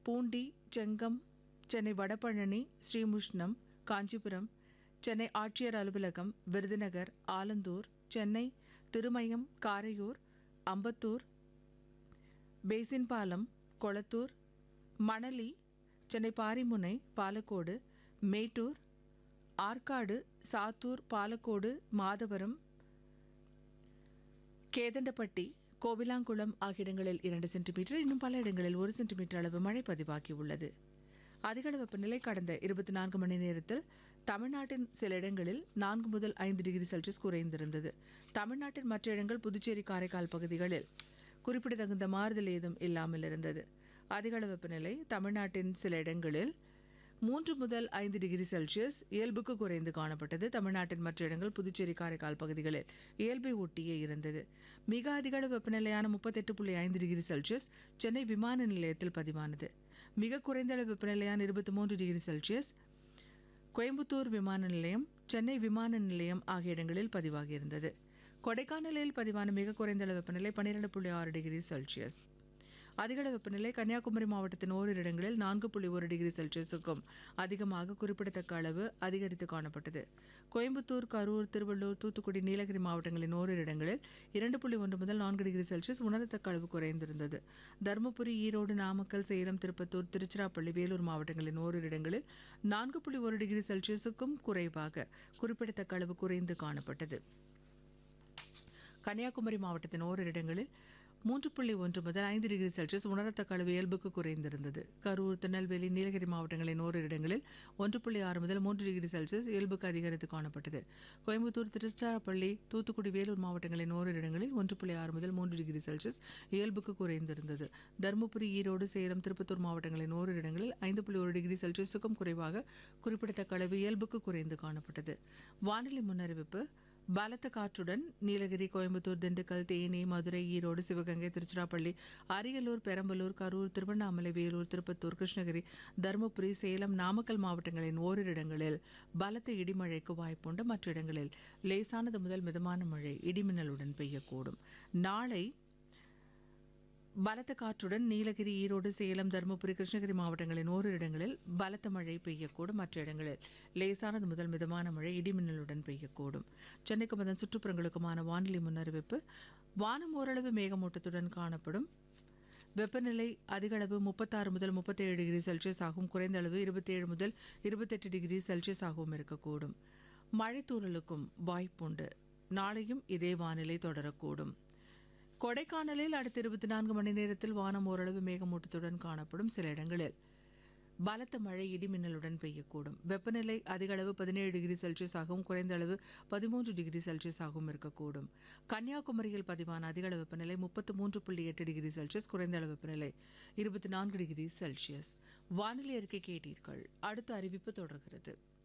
பூண்டி செங்கம் சென்னை வடபழனி ஸ்ரீமுஷ்ணம் காஞ்சிபுரம் சென்னை ஆட்சியர் அலுவலகம் விருதுநகர் ஆலந்தூர் சென்னை திருமயம் காரையூர் அம்பத்தூர் பேசின்பாலம் கொளத்தூர் மணலி சென்னை பாரிமுனை பாலக்கோடு மேட்டூர் ஆற்காடு சாத்தூர் பாலக்கோடு மாதவரம் கேதண்டப்பட்டி கோவிலாங்குளம் ஆகிய இடங்களில் இரண்டு சென்டிமீட்டர் இன்னும் பல இடங்களில் ஒரு சென்டிமீட்டர் அளவு மழை பதிவாகியுள்ளது அதிகள வெப்பநிலை கடந்த இருபத்தி நான்கு மணி நேரத்தில் தமிழ்நாட்டின் சில இடங்களில் நான்கு முதல் ஐந்து டிகிரி செல்சியஸ் குறைந்திருந்தது தமிழ்நாட்டின் மற்ற இடங்கள் புதுச்சேரி காரைக்கால் பகுதிகளில் குறிப்பிடத்தகுந்த மாறுதல் ஏதும் இல்லாமல் இருந்தது அதிகள வெப்பநிலை தமிழ்நாட்டின் சில இடங்களில் மூன்று முதல் ஐந்து டிகிரி செல்சியஸ் இயல்புக்கு குறைந்து காணப்பட்டது தமிழ்நாட்டின் மற்ற இடங்கள் புதுச்சேரி காரைக்கால் பகுதிகளில் இயல்பை ஒட்டியே இருந்தது மிக அதிக அளவு வெப்பநிலையான முப்பத்தெட்டு புள்ளி ஐந்து டிகிரி செல்சியஸ் சென்னை விமான நிலையத்தில் பதிவானது மிக குறைந்த அளவு வெப்பநிலையான இருபத்தி மூன்று டிகிரி செல்சியஸ் கோயம்புத்தூர் விமான நிலையம் சென்னை விமான நிலையம் ஆகிய இடங்களில் பதிவாகியிருந்தது கொடைக்கானலில் பதிவான மிக குறைந்த அளவு வெப்பநிலை பன்னிரெண்டு புள்ளி ஆறு டிகிரி செல்சியஸ் அதிகளவு வெப்பநிலை கன்னியாகுமரி மாவட்டத்தின் ஓரிரு இடங்களில் நான்கு புள்ளி ஒரு டிகிரி செல்சியஸுக்கும் அதிகமாக குறிப்பிடத்தக்க அளவு அதிகரித்து காணப்பட்டது கோயம்புத்தூர் கரூர் திருவள்ளூர் தூத்துக்குடி நீலகிரி மாவட்டங்களின் ஓரிரு இடங்களில் இரண்டு புள்ளி ஒன்று முதல் நான்கு டிகிரி செல்சியஸ் உணரத்தக்க அளவு குறைந்திருந்தது தருமபுரி ஈரோடு நாமக்கல் சேலம் திருப்பத்தூர் திருச்சிராப்பள்ளி வேலூர் மாவட்டங்களின் ஓரிரு இடங்களில் நான்கு புள்ளி ஒரு டிகிரி செல்சியஸுக்கும் குறைவாக குறிப்பிடத்தக்க அளவு குறைந்து காணப்பட்டது கன்னியாகுமரி மாவட்டத்தின் ஓரிரு இடங்களில் மூன்று புள்ளி ஒன்று முதல் ஐந்து டிகிரி செல்சியஸ் உணரத்தக்க அளவு இயல்புக்கு குறைந்திருந்தது கரூர் திருநெல்வேலி நீலகிரி மாவட்டங்களின் ஓரிரு இடங்களில் ஒன்று புள்ளி ஆறு முதல் மூன்று டிகிரி செல்சியஸ் இயல்புக்கு அதிகரித்து காணப்பட்டது கோயம்புத்தூர் திருச்சிராப்பள்ளி தூத்துக்குடி வேலூர் மாவட்டங்களின் ஓரிரு இடங்களில் ஒன்று புள்ளி ஆறு முதல் மூன்று டிகிரி செல்சியஸ் இயல்புக்கு குறைந்திருந்தது தருமபுரி ஈரோடு சேலம் திருப்பத்தூர் மாவட்டங்களின் ஓரிரு இடங்களில் ஐந்து புள்ளி ஒரு டிகிரி செல்சியஸுக்கும் குறைவாக குறிப்பிடத்தக்க அளவு இயல்புக்கு குறைந்து காணப்பட்டது வானிலை முன்னறிவிப்பு பலத்த காற்றுடன் நீலகிரி கோயம்புத்தூர் திண்டுக்கல் தேனி மதுரை ஈரோடு சிவகங்கை திருச்சிராப்பள்ளி அரியலூர் பெரம்பலூர் கரூர் திருவண்ணாமலை வேலூர் திருப்பத்தூர் கிருஷ்ணகிரி தருமபுரி சேலம் நாமக்கல் மாவட்டங்களின் ஓரிரு இடங்களில் பலத்த இடிமழைக்கு வாய்ப்புண்டு மற்ற இடங்களில் லேசானது முதல் மிதமான மழை இடிமின்னலுடன் பெய்யக்கூடும் நாளை பலத்த காற்றுடன் நீலகிரி ஈரோடு சேலம் தருமபுரி கிருஷ்ணகிரி மாவட்டங்களின் ஓரிரு இடங்களில் பலத்த மழை பெய்யக்கூடும் மற்ற இடங்களில் லேசானது முதல் மிதமான மழை இடிமின்னலுடன் பெய்யக்கூடும் சென்னைக்கும் அதன் சுற்றுப்புறங்களுக்குமான வானிலை முன்னறிவிப்பு வானம் ஓரளவு மேகமூட்டத்துடன் காணப்படும் வெப்பநிலை அதிக அளவு முப்பத்தாறு முதல் முப்பத்தேழு டிகிரி செல்சியஸ் ஆகும் குறைந்த அளவு இருபத்தேழு முதல் இருபத்தெட்டு டிகிரி செல்சியஸ் ஆகவும் இருக்கக்கூடும் மழைத்தூறலுக்கும் வாய்ப்புண்டு நாளையும் இதே வானிலை தொடரக்கூடும் கொடைக்கானலில் அடுத்த இருபத்தி நான்கு மணி நேரத்தில் வானம் ஓரளவு மேகமூட்டத்துடன் காணப்படும் சில இடங்களில் பலத்த மழை இடிமின்னலுடன் பெய்யக்கூடும் வெப்பநிலை அதிக அளவு பதினேழு டிகிரி செல்சியஸ் ஆகவும் குறைந்த அளவு பதிமூன்று டிகிரி செல்சியஸ் ஆகவும் இருக்கக்கூடும் கன்னியாகுமரியில் பதிவான அதிக அளவு வெப்பநிலை முப்பத்து மூன்று புள்ளி எட்டு டிகிரி செல்சியஸ் குறைந்த அளவு வெப்பநிலை இருபத்தி நான்கு டிகிரி செல்சியஸ் வானிலை அறிக்கை கேட்டீர்கள் அடுத்த அறிவிப்பு தொடர்கிறது